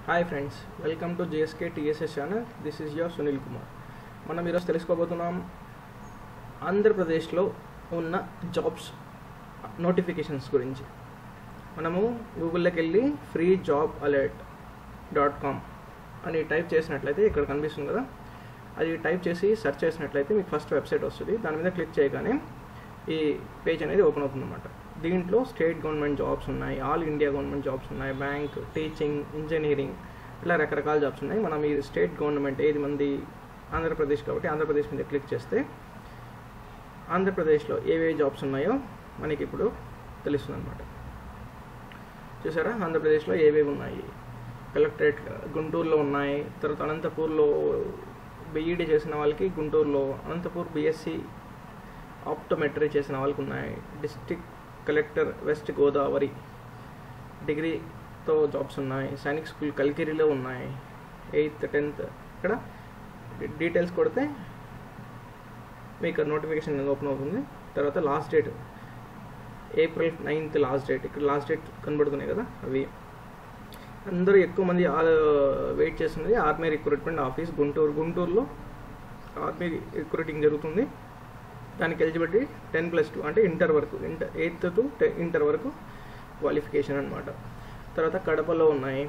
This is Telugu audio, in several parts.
hi friends welcome to JSK TSS channel this is your Sunil Kumar మనం ఈరోజు తెలుసుకోబోతున్నాం ఆంధ్రప్రదేశ్లో ఉన్న జాబ్స్ నోటిఫికేషన్స్ గురించి మనము గూగుల్లోకి వెళ్ళి free job alert dot com అని టైప్ చేసినట్లయితే ఇక్కడ కనిపిస్తుంది కదా అది టైప్ చేసి సెర్చ్ చేసినట్లయితే మీకు ఫస్ట్ వెబ్సైట్ వస్తుంది దాని మీద క్లిక్ చేయగానే ఈ పేజ్ అనేది ఓపెన్ అవుతుంది అనమాట దీంట్లో స్టేట్ గవర్నమెంట్ జాబ్స్ ఉన్నాయి ఆల్ ఇండియా గవర్నమెంట్ జాబ్స్ ఉన్నాయి బ్యాంక్ టీచింగ్ ఇంజనీరింగ్ ఇలా రకరకాల జాబ్స్ ఉన్నాయి మనం ఈ స్టేట్ గవర్నమెంట్ ఏది మంది ఆంధ్రప్రదేశ్ కాబట్టి ఆంధ్రప్రదేశ్ మీద క్లిక్ చేస్తే ఆంధ్రప్రదేశ్లో ఏవే జాబ్స్ ఉన్నాయో మనకి ఇప్పుడు తెలుస్తుంది అనమాట చూసారా ఆంధ్రప్రదేశ్లో ఏవేవి ఉన్నాయి కలెక్టరేట్ గుంటూరులో ఉన్నాయి తర్వాత అనంతపూర్లో బీఈడీ చేసిన వాళ్ళకి గుంటూరులో అనంతపూర్ బీఎస్సీ ఆప్టోమెట్రీ చేసిన వాళ్ళకి ఉన్నాయి డిస్టిక్ కలెక్టర్ వెస్ట్ గోదావరి డిగ్రీతో జాబ్స్ ఉన్నాయి సైనిక్ స్కూల్ కల్కిరిలో ఉన్నాయి ఎయిత్ టెన్త్ ఇక్కడ డీటెయిల్స్ కొడితే మీకు నోటిఫికేషన్ ఓపెన్ అవుతుంది తర్వాత last date April ninth last date ఇక్కడ లాస్ట్ డేట్ కనబడుతున్నాయి కదా అవి అందరూ ఎక్కువ మంది వెయిట్ చేస్తున్నది ఆర్మీ రిక్రూట్మెంట్ ఆఫీస్ గుంటూరు గుంటూరులో ఆర్మీ రిక్రూటింగ్ జరుగుతుంది దానికి ఎలిజిబిలిటీ టెన్ ప్లస్ టూ అంటే ఇంటర్ వరకు ఇంటర్ ఎయిత్ టు ఇంటర్ వరకు క్వాలిఫికేషన్ అనమాట తర్వాత కడపలో ఉన్నాయి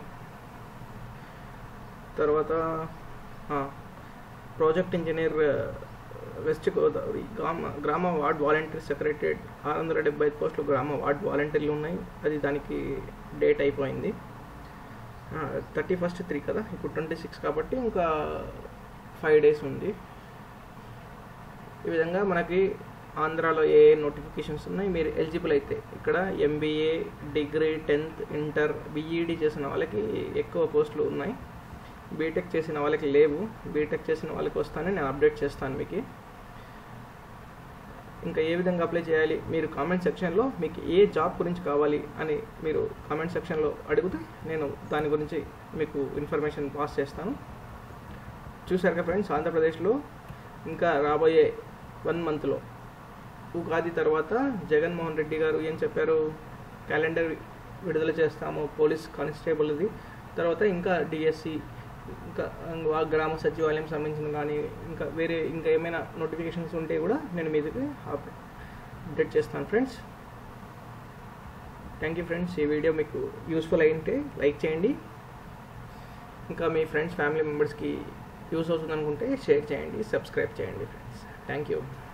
తర్వాత ప్రాజెక్ట్ ఇంజనీర్ వెస్ట్ గోదావరి గ్రామ గ్రామ వార్డ్ వాలంటీర్ సెక్రటరేట్ ఆరు వందల డెబ్బై ఐదు పోస్టులు గ్రామ వార్డ్ వాలంటీర్లు ఉన్నాయి అది దానికి డేట్ అయిపోయింది థర్టీ ఫస్ట్ త్రీ కదా ఇప్పుడు ట్వంటీ సిక్స్ కాబట్టి ఇంకా ఫైవ్ డేస్ ఉంది ఈ విధంగా మనకి ఆంధ్రాలో ఏ నోటిఫికేషన్స్ ఉన్నాయి మీరు ఎలిజిబుల్ అయితే ఇక్కడ MBA degree tenth inter BEd చేసిన వాళ్ళకి ఎక్కువ పోస్టులు ఉన్నాయి బీటెక్ చేసిన వాళ్ళకి లేవు బీటెక్ చేసిన వాళ్ళకి వస్తానని నేను అప్డేట్ చేస్తాను మీకు ఇంకా ఏ విధంగా అప్లై చేయాలి మీరు కామెంట్ సెక్షన్లో మీకు ఏ జాబ్ గురించి కావాలి అని మీరు కామెంట్ సెక్షన్లో అడిగితే నేను దాని గురించి మీకు ఇన్ఫర్మేషన్ పాస్ చేస్తాను చూసారుగా ఫ్రెండ్స్ ఆంధ్రప్రదేశ్లో ఇంకా రాబోయే వన్ మంత్లో ఉగాది తర్వాత జగన్మోహన్ రెడ్డి గారు ఏం చెప్పారు క్యాలెండర్ విడుదల చేస్తాము పోలీస్ కానిస్టేబుల్ది తర్వాత ఇంకా డిఎస్సి ఇంకా గ్రామ సచివాలయం సంబంధించిన కానీ ఇంకా వేరే ఇంకా ఏమైనా నోటిఫికేషన్స్ ఉంటే కూడా నేను మీదకి అప్డేట్ చేస్తాను ఫ్రెండ్స్ థ్యాంక్ యూ ఫ్రెండ్స్ ఈ వీడియో మీకు యూస్ఫుల్ అయింటే లైక్ చేయండి ఇంకా మీ ఫ్రెండ్స్ ఫ్యామిలీ మెంబర్స్కి యూస్ అవుతుంది అనుకుంటే షేర్ చేయండి సబ్స్క్రైబ్ చేయండి ఫ్రెండ్స్ థ్యాంక్ యూ